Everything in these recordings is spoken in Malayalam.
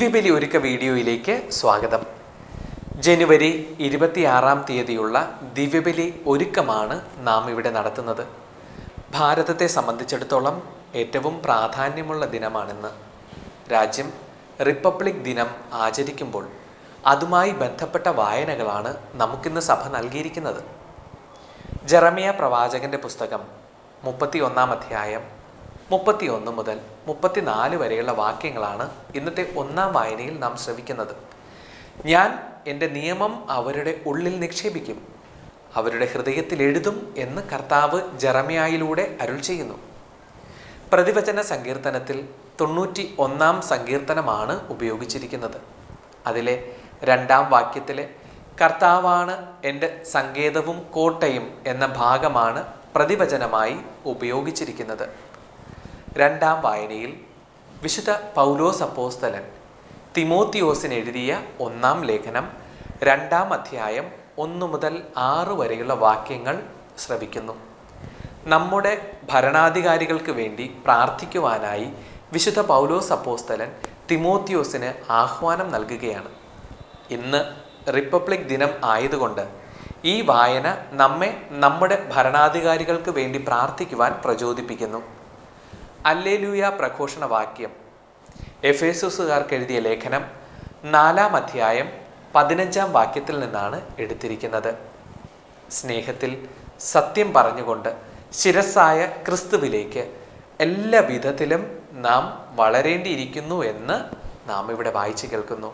ദിവ്യബലി ഒരുക്ക വീഡിയോയിലേക്ക് സ്വാഗതം ജനുവരി ഇരുപത്തിയാറാം തീയതിയുള്ള ദിവ്യബലി ഒരുക്കമാണ് നാം ഇവിടെ നടത്തുന്നത് ഭാരതത്തെ സംബന്ധിച്ചിടത്തോളം ഏറ്റവും പ്രാധാന്യമുള്ള ദിനമാണിന്ന് രാജ്യം റിപ്പബ്ലിക് ദിനം ആചരിക്കുമ്പോൾ അതുമായി ബന്ധപ്പെട്ട വായനകളാണ് നമുക്കിന്ന് സഭ നൽകിയിരിക്കുന്നത് ജെറമിയ പ്രവാചകന്റെ പുസ്തകം മുപ്പത്തി ഒന്നാം അധ്യായം മുപ്പത്തി ഒന്ന് മുതൽ മുപ്പത്തിനാല് വരെയുള്ള വാക്യങ്ങളാണ് ഇന്നത്തെ ഒന്നാം വായനയിൽ നാം ശ്രവിക്കുന്നത് ഞാൻ എൻ്റെ നിയമം അവരുടെ ഉള്ളിൽ നിക്ഷേപിക്കും അവരുടെ ഹൃദയത്തിൽ എഴുതും എന്ന് കർത്താവ് ജെറമിയായിലൂടെ അരുൾ ചെയ്യുന്നു പ്രതിവചന സങ്കീർത്തനത്തിൽ തൊണ്ണൂറ്റി ഒന്നാം സങ്കീർത്തനമാണ് ഉപയോഗിച്ചിരിക്കുന്നത് അതിലെ രണ്ടാം വാക്യത്തിലെ കർത്താവാണ് എൻ്റെ സങ്കേതവും കോട്ടയും എന്ന ഭാഗമാണ് പ്രതിവചനമായി ഉപയോഗിച്ചിരിക്കുന്നത് രണ്ടാം വായനയിൽ വിശുദ്ധ പൗലോസ് അപ്പോസ്തലൻ തിമോത്തിയോസിന് എഴുതിയ ഒന്നാം ലേഖനം രണ്ടാം അധ്യായം ഒന്നു മുതൽ ആറ് വരെയുള്ള വാക്യങ്ങൾ ശ്രവിക്കുന്നു നമ്മുടെ ഭരണാധികാരികൾക്ക് വേണ്ടി പ്രാർത്ഥിക്കുവാനായി വിശുദ്ധ പൗലോസ് അപ്പോസ്തലൻ തിമോത്തിയോസിന് ആഹ്വാനം നൽകുകയാണ് ഇന്ന് റിപ്പബ്ലിക് ദിനം ആയതുകൊണ്ട് ഈ വായന നമ്മെ നമ്മുടെ ഭരണാധികാരികൾക്ക് വേണ്ടി പ്രാർത്ഥിക്കുവാൻ പ്രചോദിപ്പിക്കുന്നു അല്ലേലൂയ പ്രഘോഷണ വാക്യം എഫേസുസുകാർക്ക് എഴുതിയ ലേഖനം നാലാം അധ്യായം പതിനഞ്ചാം വാക്യത്തിൽ നിന്നാണ് എടുത്തിരിക്കുന്നത് സ്നേഹത്തിൽ സത്യം പറഞ്ഞുകൊണ്ട് ശിരസ്സായ ക്രിസ്തുവിലേക്ക് എല്ലാ വിധത്തിലും നാം വളരേണ്ടിയിരിക്കുന്നു എന്ന് നാം ഇവിടെ വായിച്ചു കേൾക്കുന്നു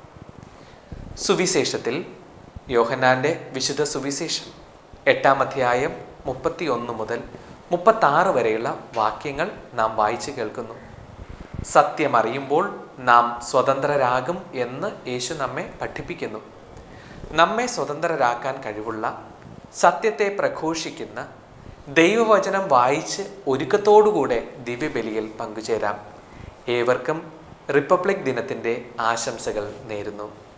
സുവിശേഷത്തിൽ യോഹന്നാന്റെ വിശുദ്ധ സുവിശേഷം എട്ടാം അധ്യായം മുപ്പത്തി ഒന്ന് മുതൽ മുപ്പത്താറ് വരെയുള്ള വാക്യങ്ങൾ നാം വായിച്ചു കേൾക്കുന്നു സത്യം അറിയുമ്പോൾ നാം സ്വതന്ത്രരാകും എന്ന് യേശു നമ്മെ പഠിപ്പിക്കുന്നു നമ്മെ സ്വതന്ത്രരാക്കാൻ കഴിവുള്ള സത്യത്തെ പ്രഘോഷിക്കുന്ന ദൈവവചനം വായിച്ച് ഒരുക്കത്തോടുകൂടെ ദിവ്യബലിയിൽ പങ്കുചേരാം ഏവർക്കും റിപ്പബ്ലിക് ദിനത്തിൻ്റെ ആശംസകൾ നേരുന്നു